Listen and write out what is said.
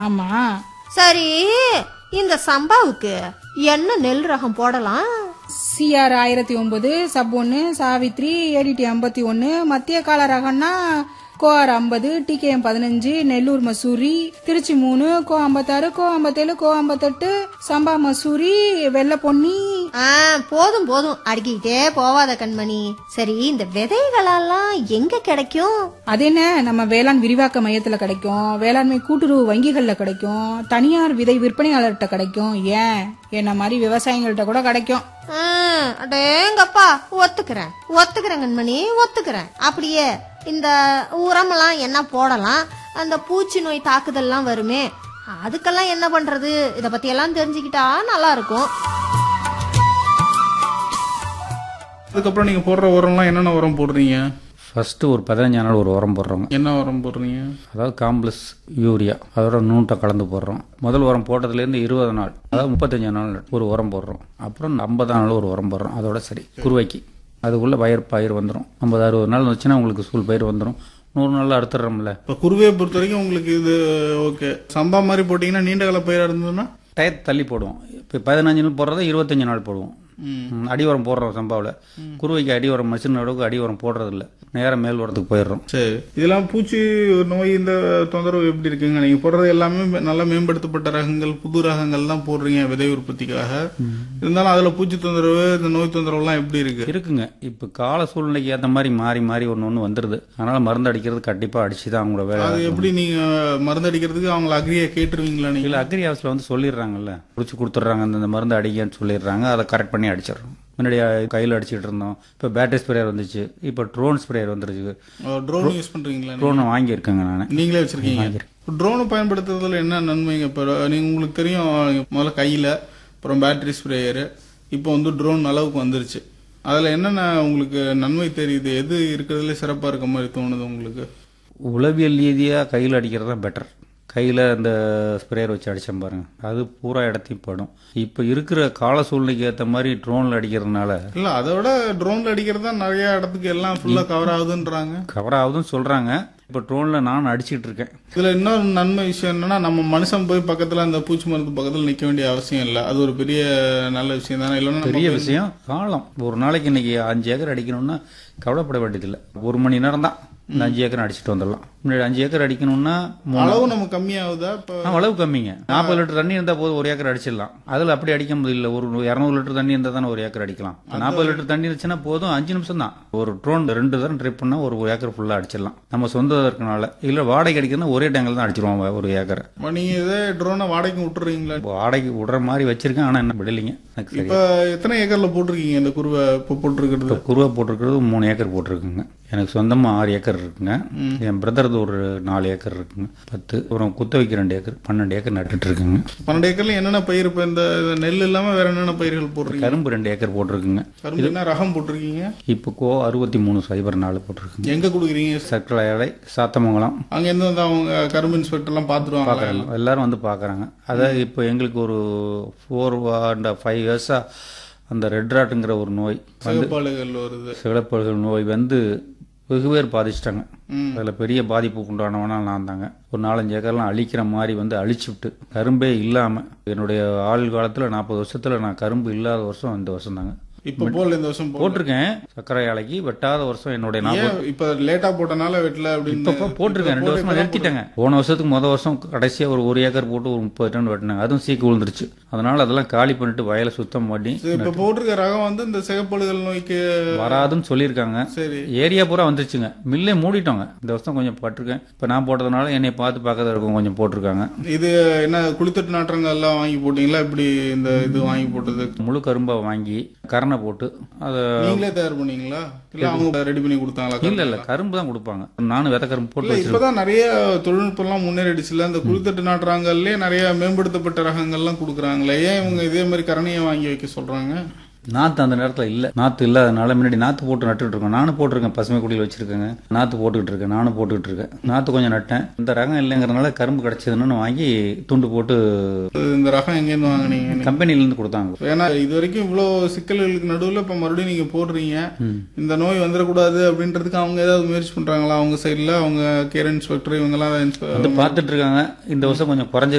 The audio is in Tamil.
ஆமா சரி இந்த சம்பாவுக்கு என்ன நெல் ரகம் போடலாம் சிஆர் ஆயிரத்தி ஒன்பது சப் ஒன்று சாவித்ரி ஏடிடி ஐம்பத்தி ஒன்று மத்திய கால ரகம்னா கோஆர் ஐம்பது டிகேஎம் பதினஞ்சு நெல்லூர் மசூரி திருச்சி மூணு கோ ஐம்பத்தாறு கோ ஐம்பத்தேழு கோ ஐம்பத்தெட்டு சம்பா மசூரி வெள்ளை பொன்னி ஆ போதும் போதும் அடுக்கிட்டே போவாத கண்மணி சரி இந்த விதைகளெல்லாம் எங்க கிடைக்கும் அது என்ன நம்ம வேளாண் விரிவாக்க மையத்துல கிடைக்கும் வேளாண்மை கூட்டுறவு வங்கிகள்ல கிடைக்கும் தனியார் விதை விற்பனையாளர்கிட்ட கிடைக்கும் ஏன் என்ன மாதிரி விவசாயிகள்கிட்ட கூட கிடைக்கும் ஆ, அடேங்கப்பா ஒத்துக்கிறேன் ஒத்துக்கிறேன் கண்மணி ஒத்துக்கிறேன் அப்படியே இந்த உரமெல்லாம் என்ன போடலாம் அந்த பூச்சி நோய் தாக்குதல்லாம் வருமே அதுக்கெல்லாம் என்ன பண்றது இத பத்தி எல்லாம் தெரிஞ்சுக்கிட்டா நல்லா இருக்கும் அதுக்கப்புறம் நீங்க போடுற உரம்லாம் என்னென்ன உரம் போடுறீங்க ஃபஸ்ட்டு ஒரு பதினஞ்சு நாள் ஒரு உரம் போடுறோங்க என்ன உரம் போடுறீங்க அதாவது காம்ப்ளெக்ஸ் யூரியா அதோட நூட்டை கலந்து போடுறோம் முதல் உரம் போட்டதுலேருந்து இருபது நாள் அதாவது முப்பத்தஞ்சு நாள் ஒரு உரம் போடுறோம் அப்புறம் ஐம்பது நாள் ஒரு உரம் போடுறோம் அதோட சரி குருவைக்கு அதுக்குள்ளே பயிர் பயிர் வந்துடும் ஐம்பது அறுபது நாள் வந்துச்சுன்னா உங்களுக்கு சூழ் பயிர் வந்துடும் நூறு நாளில் அறுத்துடுறோம்ல இப்போ குருவையை பொறுத்த வரைக்கும் உங்களுக்கு இது ஓகே சம்பா மாதிரி போட்டீங்கன்னா நீண்ட கால பயிரா இருந்ததுன்னா டயத்தை தள்ளி போடுவோம் இப்போ பதினஞ்சு நாள் போடுறத இருபத்தஞ்சு நாள் போடுவோம் ம். ம், அடி உரம் போடுறோம் சம்பாவில் குருவைக்கு அடி உரம் மிஷின் அளவுக்கு அடி உரம் போடுறதில்ல நேராக மேல் உரத்துக்கு போயிடுறோம் சரி இதெல்லாம் பூச்சி நோய் இந்த தொந்தரவு எப்படி இருக்குங்க நீங்க போடுறது எல்லாமே மே- நல்லா மேம்படுத்தப்பட்ட ரகங்கள் புது ரகங்கள் தான் போடுறீங்க விதை உற்பத்திக்காக இருந்தாலும் அதுல பூச்சி தொந்தரவு இந்த நோய் தொந்தரவுலாம் எப்படி இருக்கு இருக்குங்க இப்போ கால சூழ்நிலைக்கு ஏற்ற மாதிரி மாறி மாறி ஒன்று ஒன்று வந்துடுது அதனால் மருந்து அடிக்கிறது கண்டிப்பாக அடிச்சு தான் அவங்களோட வேலை அது எப்படி நீங்க மருந்து அடிக்கிறதுக்கு அவங்கள அக்ரியா கேட்டுருவீங்களா நீங்க இல்லை அக்ரி ஹவுஸில் வந்து சொல்லிடுறாங்கல்ல பிடிச்சி கொடுத்துட்றாங்க அந்த மருந்து அடிக்கன்னு சொல்லிடுறாங்க அதை கரெக்ட் பண்ணி அடிச்சிடுறோம் முன்னாடி கையில் அடிச்சிட்டு இருந்தோம் இப்போ பேட்டரி ஸ்ப்ரேயர் வந்துச்சு இப்போ ட்ரோன் ஸ்ப்ரேயர் வந்துருச்சு ட்ரோன் யூஸ் பண்றீங்களா நீங்க? ட்ரோன் வாங்கியிருக்கேங்க நான் நீங்களே வச்சிருக்கீங்க ட்ரோனை பயன்படுத்துறதுல என்ன நன்மைங்க இப்போ நீங்க உங்களுக்கு தெரியும் முதல்ல கையில அப்புறம் பேட்டரி ஸ்ப்ரேயரு இப்போ வந்து ட்ரோன் அளவுக்கு வந்துருச்சு அதுல என்னென்ன உங்களுக்கு நன்மை தெரியுது எது இருக்கிறதுல சிறப்பா இருக்க மாதிரி தோணுது உங்களுக்கு உளவியல் ரீதியாக கையில் அடிக்கிறது தான் பெட்டர் கையில் அந்த ஸ்ப்ரேயர் வச்சு அடித்தேன் பாருங்க அது பூரா இடத்தையும் படும் இப்போ இருக்கிற கால சூழ்நிலைக்கு ஏற்ற மாதிரி ட்ரோனில் அடிக்கிறதுனால இல்ல அதை விட ட்ரோன்ல அடிக்கிறது தான் நிறைய இடத்துக்கு எல்லாம் ஃபுல்லா கவர் ஆகுதுன்றாங்க கவர் ஆகுதுன்னு சொல்கிறாங்க இப்போ ட்ரோனில் நான் அடிச்சிட்டு இருக்கேன் இதுல இன்னொரு நன்மை விஷயம் என்னன்னா நம்ம மனுஷன் போய் பக்கத்துல அந்த பூச்சி மருந்து பக்கத்துல நிக்க வேண்டிய அவசியம் இல்லை அது ஒரு பெரிய நல்ல விஷயம் தானே இல்லைன்னா நம்ம பெரிய விஷயம் காலம் ஒரு நாளைக்கு இன்னைக்கு அஞ்சு ஏக்கர் அடிக்கணும்னா கவலைப்பட வேண்டியதில்லை ஒரு மணி நேரம் தான் இந்த அஞ்சு ஏக்கர் அடிச்சுட்டு வந்துடலாம் முன்னாடி அஞ்சு ஏக்கர் அடிக்கணும்னா மூணு அளவு நம்ம கம்மியாகுதா இப்போ ஆ, அளவு கம்மிங்க நாற்பது லிட்டர் தண்ணி இருந்தால் போதும் ஒரு ஏக்கர் அடிச்சிடலாம் அதில் அப்படி அடிக்க முடியல ஒரு இரநூறு லிட்டர் தண்ணி இருந்தால் தானே ஒரு ஏக்கர் அடிக்கலாம் நாற்பது லிட்டர் தண்ணி இருந்துச்சுன்னா போதும் அஞ்சு நிமிஷம் தான் ஒரு ட்ரோன் ரெண்டு தரம் ட்ரிப் பண்ணால் ஒரு ஏக்கர் ஃபுல்லாக அடிச்சிடலாம் நம்ம சொந்த இருக்கனால இல்லை வாடகை அடிக்கிறதுனா ஒரே டேங்கில் தான் அடிச்சிருவோம் ஒரு ஏக்கரை இப்ப நீங்க இதே ட்ரோனை வாடகைக்கு விட்டுறீங்களா வாடகைக்கு விடுற மாதிரி வச்சிருக்கேன் ஆனால் என்ன விடலைங்க எனக்கு சரி இப்ப எத்தனை ஏக்கர்ல போட்டிருக்கீங்க இந்த குருவை இப்போ போட்டிருக்கிறது இப்போ குருவா போட்டிருக்கிறது மூணு ஏக்கர் போட்டிருக்குங்க எனக்கு சொந்தமாக ஆறு ஏக்கர் இருக்குங்க என் பிரதரது ஒரு நாலு ஏக்கர் இருக்குங்க பத்து அப்புறம் குத்த வைக்க ரெண்டு ஏக்கர் பன்னெண்டு ஏக்கர் நட்டுட்டு இருக்குங்க பன்னெண்டு ஏக்கர்ல என்னென்ன பயிர் இப்ப இந்த இந்த நெல் இல்லாம வேற என்னென்ன பயிர்கள் போடுறீங்க கரும்பு ரெண்டு ஏக்கர் போட்டிருக்குங்க கரும்பு என்ன ரகம் போட்டிருக்கீங்க இப்போ கோ அறுபத்தி மூணு சைபர் நாலு போட்டிருக்குங்க எங்க கொடுக்குறீங்க சர்க்கரை ஆலை சாத்தமங்கலம் அங்க இருந்து வந்து அவங்க கரும்பு இன்ஸ்பெக்டர் எல்லாம் பாத்துருவாங்க பார்க்குறாங்க எல்லாரும் வந்து பார்க்குறாங்க அதாவது இப்போ எங்களுக்கு ஒரு ஃபோர் அண்ட் ஃபைவ் இயர்ஸாக அந்த ரெட் ராட்டுங்கிற ஒரு நோய் சிகப்பாளுகள் வருது சிகலப்பல்கள் நோய் வந்து வெகு பேர் பாதிச்சிட்டாங்க ம். அதில் பெரிய பாதிப்புக்கு உண்டானவனா நான் தாங்க ஒரு நாலஞ்சு ஏக்கர்லாம் அழிக்கிற மாதிரி வந்து அழிச்சு விட்டு கரும்பே இல்லாமல் என்னுடைய ஆள் காலத்தில் நாற்பது வருஷத்தில் நான் கரும்பு இல்லாத வருஷம் இந்த வருஷம் தாங்க இப்ப போல இந்த வருஷம் போல போட்டிருக்கேன் சர்க்கரை ஆலைக்கு வெட்டாத வருஷம் என்னுடைய நாற்பது ஏன் இப்ப லேட்டா போட்டனால வெட்டல அப்படின்னு இப்போ போட்டிருக்கேன் ரெண்டு வருஷமா நிறுத்திட்டாங்க போன வருஷத்துக்கு முத வருஷம் கடைசியா ஒரு ஒரு ஏக்கர் போட்டு ஒரு முப்பது டன் வெட்டினாங்க அதுவும் சீக்கு விழுந்துருச்சு அதனால அதெல்லாம் காலி பண்ணிட்டு வயலை சுத்தம் பண்ணி சரி, இப்ப போட்டிருக்க ரகம் வந்து இந்த சிகப்பழுகள் நோய்க்கு வராதுன்னு சொல்லியிருக்காங்க சரி ஏரியா பூரா வந்துருச்சுங்க மில்லே மூடிட்டோங்க இந்த வருஷம் கொஞ்சம் பட்டிருக்கேன் இப்போ நான் போட்டதுனால என்னை பார்த்து பார்க்கறதா இருக்கும் கொஞ்சம் போட்டிருக்காங்க இது என்ன குளித்தட்டு நாற்றங்கள் எல்லாம் வாங்கி போட்டீங்களா இப்படி இந்த இது வாங்கி போட்டது முழு கரும்பை வாங்கி கரணை போட்டு அதை நீங்களே தயார் பண்ணீங்களா இல்ல அவங்க ரெடி பண்ணி கொடுத்தாங்களா இல்ல இல்ல கரும்பு தான் கொடுப்பாங்க நானும் வித கரும்பு போட்டு இல்ல வச்சிருக்கேன் இப்பதான் நிறைய தொழில்நுட்பம் எல்லாம் முன்னேறிடுச்சுல இந்த குளித்தட்டு நாட்டுறாங்கல்லே நிறைய மேம்படுத்தப்பட்ட ரகங்கள்லாம் கொடுக்குறாங்களே ஏன் இவங்க இதே மாதிரி கரணையை வாங்கி வைக்க சொல்றாங்க நாற்று அந்த நேரத்தில் இல்லை நாற்று இல்லாதனால முன்னாடி நாற்று போட்டு நட்டுட்டு இருக்கோம் நானும் போட்டிருக்கேன் பசுமை குடியில் வச்சிருக்கேங்க நாற்று போட்டுக்கிட்டு இருக்கேன் நானும் போட்டுக்கிட்டு இருக்கேன் நாற்று கொஞ்சம் நட்டேன் இந்த ரகம் இல்லைங்கிறதுனால கரும்பு கிடைச்சதுன்னு வாங்கி துண்டு போட்டு இந்த ரகம் எங்கேருந்து வாங்குனீங்க கம்பெனிலேருந்து கொடுத்தாங்க ஏன்னா இது வரைக்கும் இவ்வளோ சிக்கல்களுக்கு நடுவில் இப்போ மறுபடியும் நீங்க போடுறீங்க இந்த நோய் வந்துடக்கூடாது அப்படின்றதுக்கு அவங்க ஏதாவது முயற்சி பண்றாங்களா அவங்க சைடில் அவங்க கேர் இன்ஸ்பெக்டர் இவங்கெல்லாம் வந்து பார்த்துட்டு இருக்காங்க இந்த வருஷம் கொஞ்சம் குறைஞ்சி